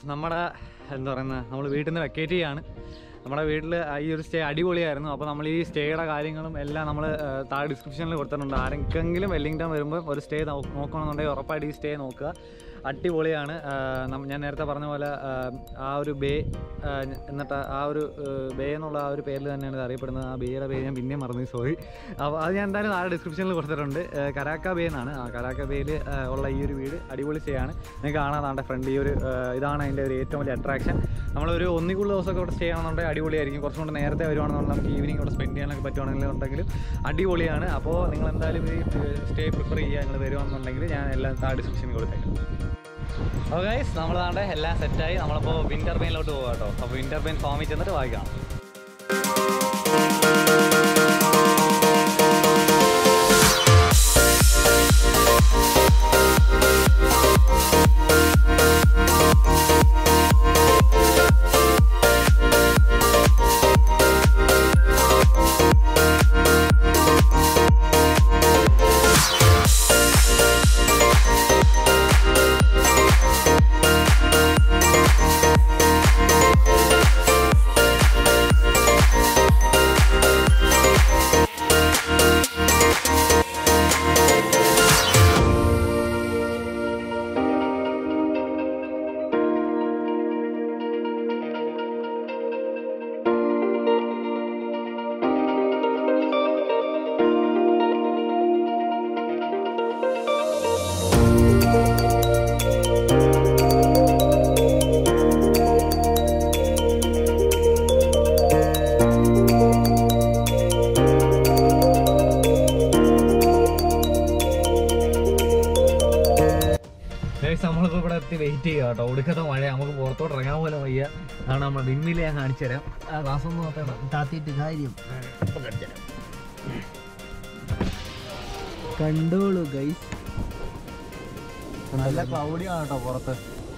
നമ്മുടെ എന്താ പറയുന്നത് നമ്മൾ വീട്ടിൽ നിന്ന് വെക്കേറ്റ് ചെയ്യാണ് നമ്മുടെ വീട്ടിൽ ഈ ഒരു സ്റ്റേ അടിപൊളിയായിരുന്നു അപ്പോൾ നമ്മൾ ഈ സ്റ്റേയുടെ കാര്യങ്ങളും എല്ലാം നമ്മൾ താഴെ ഡിസ്ക്രിപ്ഷനിൽ കൊടുത്തിട്ടുണ്ട് ആരെങ്കിലും വെല്ലിംഗ്ടൺ വരുമ്പോൾ ഒരു സ്റ്റേ നോക്കണമെന്നുണ്ടെങ്കിൽ ഉറപ്പായിട്ട് ഈ സ്റ്റേ നോക്കുക അടിപൊളിയാണ് ആ, നം- ഞാൻ നേരത്തെ പറഞ്ഞ പോലെ ആ, ആ ഒരു ബേ ആ, എന്നിട്ട് ആ ഒരു ബേ എന്നുള്ള ആ ഒരു പേരിൽ തന്നെയാണ് ഇത് അറിയപ്പെടുന്നത് ആ ബേയുടെ പേര് ഞാൻ പിന്നെയും മറന്നു സോറി അപ്പോൾ അത് ഞാൻ എന്തായാലും താഴെ ഡിസ്ക്രിപ്ഷനിൽ കൊടുത്തിട്ടുണ്ട് ആ, കരാക്ക ബേ എന്നാണ് ആ കരാക്ക ബേയിൽ ഉള്ള ഈ ഒരു വീട് അടിപൊളി സ്റ്റേ ആണ് നിങ്ങൾക്ക് കാണാതാണ്ട് ഫ്രണ്ട് ഈ ഒരു ആ, ഇതാണ് അതിൻ്റെ ഒരു ഏറ്റവും വലിയ അട്രാക്ഷൻ നമ്മളൊരു ഒന്നിക്കുള്ള ദിവസമൊക്കെ ഇവിടെ സ്റ്റേ ചെയ്യണമെന്നുണ്ടെങ്കിൽ അടിപൊളിയായിരിക്കും കുറച്ചും കൂടെ നേരത്തെ വരുവാണെന്നുണ്ടെങ്കിൽ നമുക്ക് ഈവനിങ് ഇവിടെ സ്പെൻഡ് ചെയ്യാനൊക്കെ പറ്റുവാണെങ്കിൽ ഉണ്ടെങ്കിലും അടിപൊളിയാണ് അപ്പോൾ നിങ്ങൾ എന്തായാലും ഈ സ്റ്റേ പ്രിഫർ ചെയ്യുക നിങ്ങൾ വരുവാണെന്നുണ്ടെങ്കിൽ ഞാൻ എല്ലാം താഴെ ഡിസ്ക്രിപ്ഷനിൽ കൊടുത്തേക്കാം അപ്പോൾ ഗൈസ് നമ്മൾ താണ്ടെ എല്ലാം സെറ്റായി നമ്മളിപ്പോൾ വിൻ്റർ പെയിനിലോട്ട് പോകാം കേട്ടോ അപ്പോൾ വിൻ്റർ പെയിൻ ഫാമിൽ ചെന്നിട്ട് വായിക്കാം ഗൈസ് നമ്മളിപ്പോൾ ഇവിടെ എത്തി വെയിറ്റ് ചെയ്യുക കേട്ടോ ഒടുക്കത്തെ മഴ നമുക്ക് പുറത്തോട്ട് ഇറങ്ങാൻ പോലും വയ്യ അതാണ് നമ്മൾ വിൻമില് ഞാൻ കാണിച്ചു തരാം ആ ഗ്ലാസ് ഒന്ന് നോക്കണം താത്തിയിട്ട് കാര്യം കണ്ടോളൂ ഗൈസ് നല്ല ക്ലൗഡിയാണ് കേട്ടോ പുറത്ത്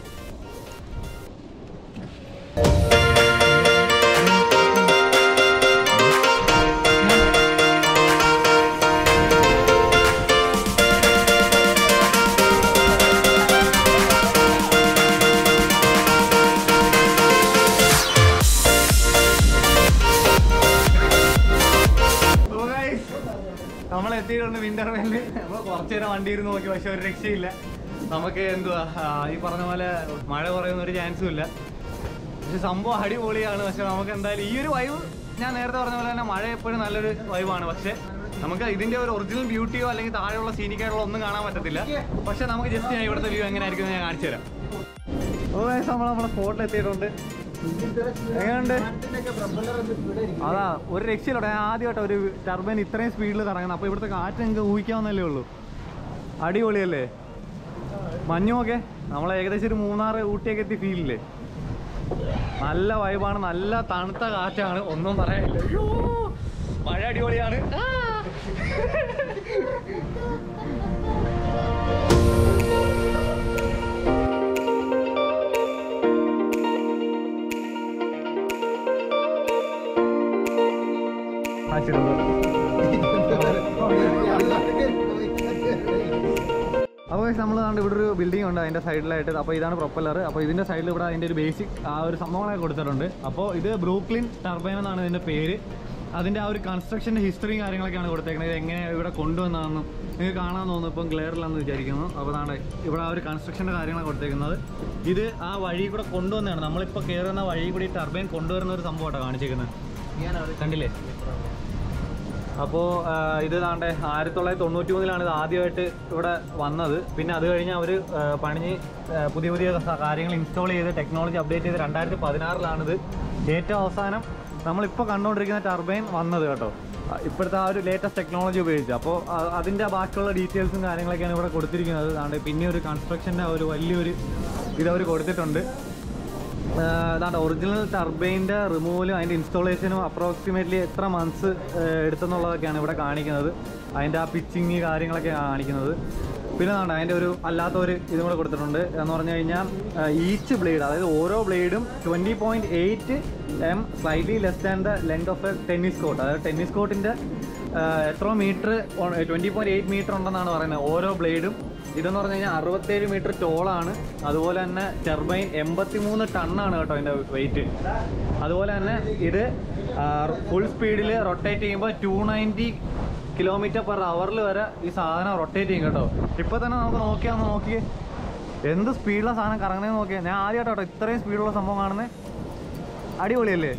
നമ്മൾ എത്തിയിട്ടുണ്ട് വിന്റർ വെല്ലിൽ നമ്മൾ കുറച്ചു നേരം വണ്ടി ഇരുന്ന് നോക്കി പക്ഷെ ഒരു രക്ഷയില്ല നമുക്ക് എന്തുവാ ആ, ഈ പറഞ്ഞ പോലെ മഴ കുറയുന്ന ഒരു ചാൻസും ഇല്ല പക്ഷെ സംഭവം അടിപൊളിയാണ് പക്ഷെ നമുക്ക് എന്തായാലും ഈ ഒരു വൈവ് ഞാൻ നേരത്തെ പറഞ്ഞ പോലെ തന്നെ മഴ എപ്പോഴും നല്ലൊരു വൈവാണ് പക്ഷെ നമുക്ക് ഇതിന്റെ ഒരു ഒറിജിനൽ ബ്യൂട്ടിയോ അല്ലെങ്കിൽ താഴെയുള്ള സീനിക്കായിട്ടുള്ള ഒന്നും കാണാൻ പറ്റത്തില്ല പക്ഷെ നമുക്ക് ജസ്റ്റ് ഞാൻ ഇവിടുത്തെ വ്യൂ എങ്ങനെയായിരിക്കും എന്ന് ഞാൻ കാണിച്ചു തരാം ഓ നമ്മൾ നമ്മളെ സ്പോട്ടിൽ എത്തിയിട്ടുണ്ട് എങ്ങനെയുണ്ട് അതാ ഒരു രക്ഷയില്ല ഞാൻ ആദ്യമായിട്ട് ഒരു ടർബൈൻ ഇത്രയും സ്പീഡിൽ കറങ്ങുന്നത് അപ്പോൾ ഇവിടുത്തെ കാറ്റ് നിങ്ങൾക്ക് ഊഹിക്കാവുന്നല്ലേ ഉള്ളൂ അടിപൊളിയല്ലേ മഞ്ഞുമൊക്കെ നമ്മൾ ഏകദേശം ഒരു മൂന്നാറ് ഊട്ടിയൊക്കെ എത്തി ഫീലില്ലേ നല്ല വൈബാണ് നല്ല തണുത്ത കാറ്റാണ് ഒന്നും പറയാനില്ല അയ്യോ മഴ അടിപൊളിയാണ് ആ. ആ, ശരി, അപ്പോൾ നമ്മൾ കണ്ട് ഇവിടെ ഒരു ബിൽഡിംഗ് ഉണ്ട് അതിൻ്റെ സൈഡിലായിട്ട് അപ്പോൾ ഇതാണ് പ്രൊപ്പല്ലർ അപ്പോൾ ഇതിൻ്റെ സൈഡിൽ ഇവിടെ അതിൻ്റെ ഒരു ബേസിക് ആ ഒരു സംഭവങ്ങളൊക്കെ കൊടുത്തിട്ടുണ്ട് അപ്പോൾ ഇത് ബ്രൂക്ലിൻ ടർബൈൻ എന്നാണ് ഇതിൻ്റെ പേര് അതിൻ്റെ ആ ഒരു കൺസ്ട്രക്ഷൻ്റെ ഹിസ്റ്ററിയും കാര്യങ്ങളൊക്കെയാണ് കൊടുത്തേക്കുന്നത് ഇത് എങ്ങനെ ഇവിടെ കൊണ്ടുവന്നതാണെന്നും നിങ്ങൾക്ക് കാണാൻ തോന്നുന്നു ഇപ്പം ക്ലിയറിലാണെന്ന് വിചാരിക്കുന്നു അപ്പോൾ അതാണ് ഇവിടെ ആ ഒരു കൺസ്ട്രക്ഷൻ്റെ കാര്യങ്ങളാണ് കൊടുത്തേക്കുന്നത് ഇത് ആ വഴി കൂടെ കൊണ്ടുവന്നതാണ് നമ്മളിപ്പോൾ കയറുന്ന വഴി കൂടി ടർബൈൻ കൊണ്ടുവരുന്ന ഒരു സംഭവമായിട്ടാണ് കാണിച്ചേക്കുന്നത് കണ്ടില്ലേ അപ്പോൾ ഇത് താണ്ടെ ആയിരത്തി തൊള്ളായിരത്തി തൊണ്ണൂറ്റി മൂന്നിലാണ് ഇത് ആദ്യമായിട്ട് ഇവിടെ വന്നത് പിന്നെ അത് കഴിഞ്ഞ് അവർ പണിഞ്ഞ് ആ, പുതിയ പുതിയ സ- കാര്യങ്ങൾ ഇൻസ്റ്റാൾ ചെയ്ത് ടെക്നോളജി അപ്ഡേറ്റ് ചെയ്ത് രണ്ടായിരത്തി പതിനാറിലാണിത് ഏറ്റവും അവസാനം നമ്മളിപ്പോൾ കണ്ടുകൊണ്ടിരിക്കുന്ന ടർബൈൻ വന്നത് കേട്ടോ ആ, ഇപ്പോഴത്തെ ആ ഒരു ലേറ്റസ്റ്റ് ടെക്നോളജി ഉപയോഗിച്ച് അപ്പോൾ അതിൻ്റെ ബാക്കിയുള്ള ഡീറ്റെയിൽസും കാര്യങ്ങളൊക്കെയാണ് ഇവിടെ കൊടുത്തിരിക്കുന്നത് അതുകൊണ്ട് പിന്നെ ഒരു കൺസ്ട്രക്ഷൻ്റെ ഒരു വലിയൊരു ഇതവർ കൊടുത്തിട്ടുണ്ട് അതാണ് ഒറിജിനൽ ടർബൈൻ്റെ റിമൂവലും അതിൻ്റെ ഇൻസ്റ്റാളേഷനും അപ്രോക്സിമേറ്റ്ലി എത്ര മന്ത്സ് എടുത്തെന്നുള്ളതൊക്കെയാണ് ഇവിടെ കാണിക്കുന്നത് അതിൻ്റെ ആ പിച്ചിങ് കാര്യങ്ങളൊക്കെ കാണിക്കുന്നത് പിന്നെ അതാണ് അതിൻ്റെ ഒരു അല്ലാത്ത ഒരു ഇതും കൂടെ കൊടുത്തിട്ടുണ്ട് എന്ന് പറഞ്ഞു കഴിഞ്ഞാൽ ഈച്ച് ബ്ലേഡ് അതായത് ഓരോ ബ്ലേഡും twenty point eight M slightly less than the length of a tennis court അതായത് ടെന്നീസ് കോട്ടിൻ്റെ എത്ര metre twenty point eight metre ഉണ്ടെന്നാണ് പറയുന്നത് ഓരോ ബ്ലേഡും ഇതെന്ന് പറഞ്ഞു കഴിഞ്ഞാൽ അറുപത്തേഴ് മീറ്റർ ടോളാണ് അതുപോലെ തന്നെ ടെർബൈൻ എൺപത്തിമൂന്ന് ടണ്ണാണ് കേട്ടോ ഇതിൻ്റെ വെയിറ്റ് അതുപോലെ തന്നെ ഇത് ഫുൾ സ്പീഡിൽ റൊട്ടേറ്റ് ചെയ്യുമ്പോൾ ടു നയൻറ്റി കിലോമീറ്റർ പെർ അവറിൽ വരെ ഈ സാധനം റൊട്ടേറ്റ് ചെയ്യും കേട്ടോ ഇപ്പൊ തന്നെ നമുക്ക് നോക്കിയാൽ ഒന്ന് നോക്കിയേ എന്ത് സ്പീഡിലുള്ള സാധനം കറങ്ങുന്നതെന്ന് നോക്കിയാൽ ഞാൻ ആദ്യമായിട്ടോ കേട്ടോ ഇത്രയും സ്പീഡുള്ള സംഭവം കാണുന്നത് അടിപൊളിയല്ലേ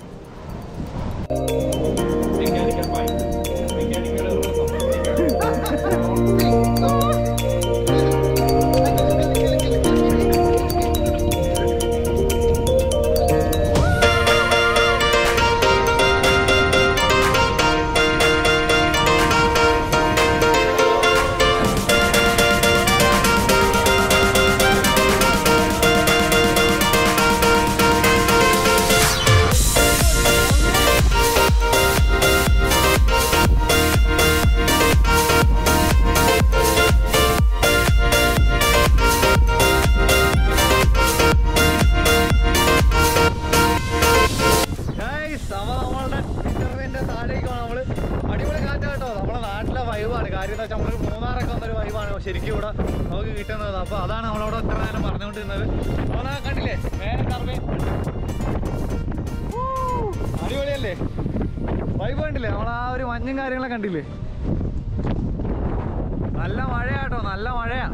Guys, അപ്പൊ നമ്മളുടെ ഇന്റർവ്യൂവിന്റെ താഴേക്ക് പോകാം നമ്മള് അടിപൊളി കാറ്റാ കേട്ടോ നമ്മുടെ നാട്ടിലെ വൈബാണ് കാര്യം എന്താ വെച്ചാൽ നമ്മള് മൂന്നാറൊക്കെ വന്നൊരു വൈബാണ് ശരിക്കും ഇവിടെ നമുക്ക് കിട്ടുന്നത് അപ്പൊ അതാണ് നമ്മളവിടെ ഇത്ര നേരം പറഞ്ഞുകൊണ്ടിരുന്നത് നമ്മളാ കണ്ടില്ലേ മേലെ കറവേ അടിപൊളിയല്ലേ വൈബ് കണ്ടില്ലേ നമ്മൾ ആ ഒരു മഞ്ഞും കാര്യങ്ങളൊക്കെ കണ്ടില്ലേ നല്ല മഴയാട്ടോ നല്ല മഴയാ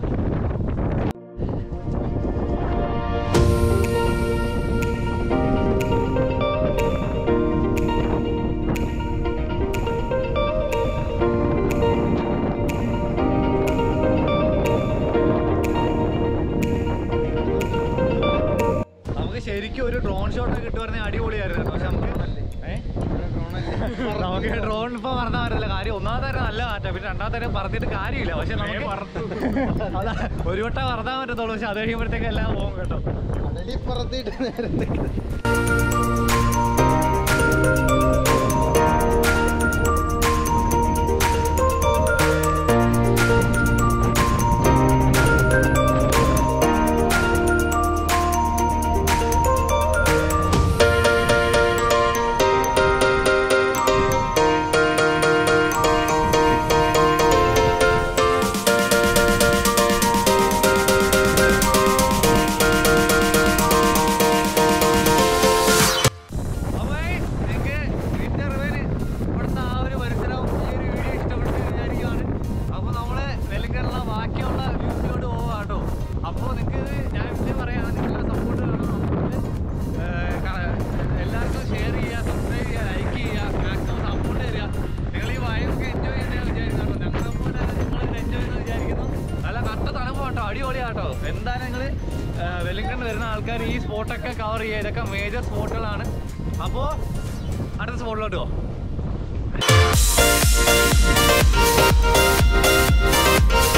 നമുക്ക് ശരിക്കും ഒരു ഡ്രോൺ ഷോട്ട് കിട്ടുവായിരുന്നെ അടിപൊളിയായിരുന്നു കേട്ടോ. പക്ഷെ നമുക്ക് ഏ? നമുക്ക് ഡ്രോൺ ഇപ്പൊ പറഞ്ഞാൽ പറ്റില്ല കാര്യം ഒന്നാമത്തെ തരം നല്ല മാറ്റാം പിന്നെ രണ്ടാമത്തെ തരം പറഞ്ഞിട്ട് കാര്യമില്ല പക്ഷെ നമുക്ക് അതാ ഒരു വട്ടം പറഞ്ഞാൽ പറ്റത്തുള്ളൂ പക്ഷെ അത് കഴിയുമ്പോഴത്തേക്ക് എല്ലാം പോകും കേട്ടോ അടലി പറത്തിയിട്ട് നേരത്തെ അപ്പൊ നിങ്ങൾക്ക് ഇന്റർവ്യൂവിന് ഇവിടുത്തെ ആ ഒരു പരിസരം ഈ ഒരു വീഡിയോ ഇഷ്ടപ്പെട്ടു വിചാരിക്കുകയാണ് അപ്പൊ നമ്മള് വെല്ലിങ്കറിലുള്ള ബാക്കിയുള്ള വ്യൂസിലോട്ട് പോവാ കേട്ടോ അപ്പോൾ നിങ്ങൾക്ക് ഞാൻ ഇത് പറയാണ് നിങ്ങളുടെ സപ്പോർട്ട് വേണം നമുക്ക് എല്ലാവർക്കും ഷെയർ ചെയ്യുക സബ്സ്ക്രൈബ് ചെയ്യുക ലൈക്ക് ചെയ്യുക മാക്സിമം സപ്പോർട്ട് തരിക നിങ്ങൾ ഈ വയറൊക്കെ എൻജോയ് ചെയ്യുന്ന വിചാരിക്കുന്നു ഞങ്ങളുടെ സപ്പോർട്ട് നിങ്ങൾ എൻജോയ് ചെയ്യുന്ന വിചാരിക്കുന്നു നല്ല കട്ട തണുപ്പ് കേട്ടോ അടിപൊളിയാട്ടോ എന്തായാലും നിങ്ങൾ വെല്ലിംഗൺ വരുന്ന ആൾക്കാർ ഈ സ്പോട്ടൊക്കെ കവർ ചെയ്യുക ഇതൊക്കെ മേജർ സ്പോട്ടുകളാണ് അപ്പോൾ അടുത്ത സ്പോട്ടിലോട്ട് പോ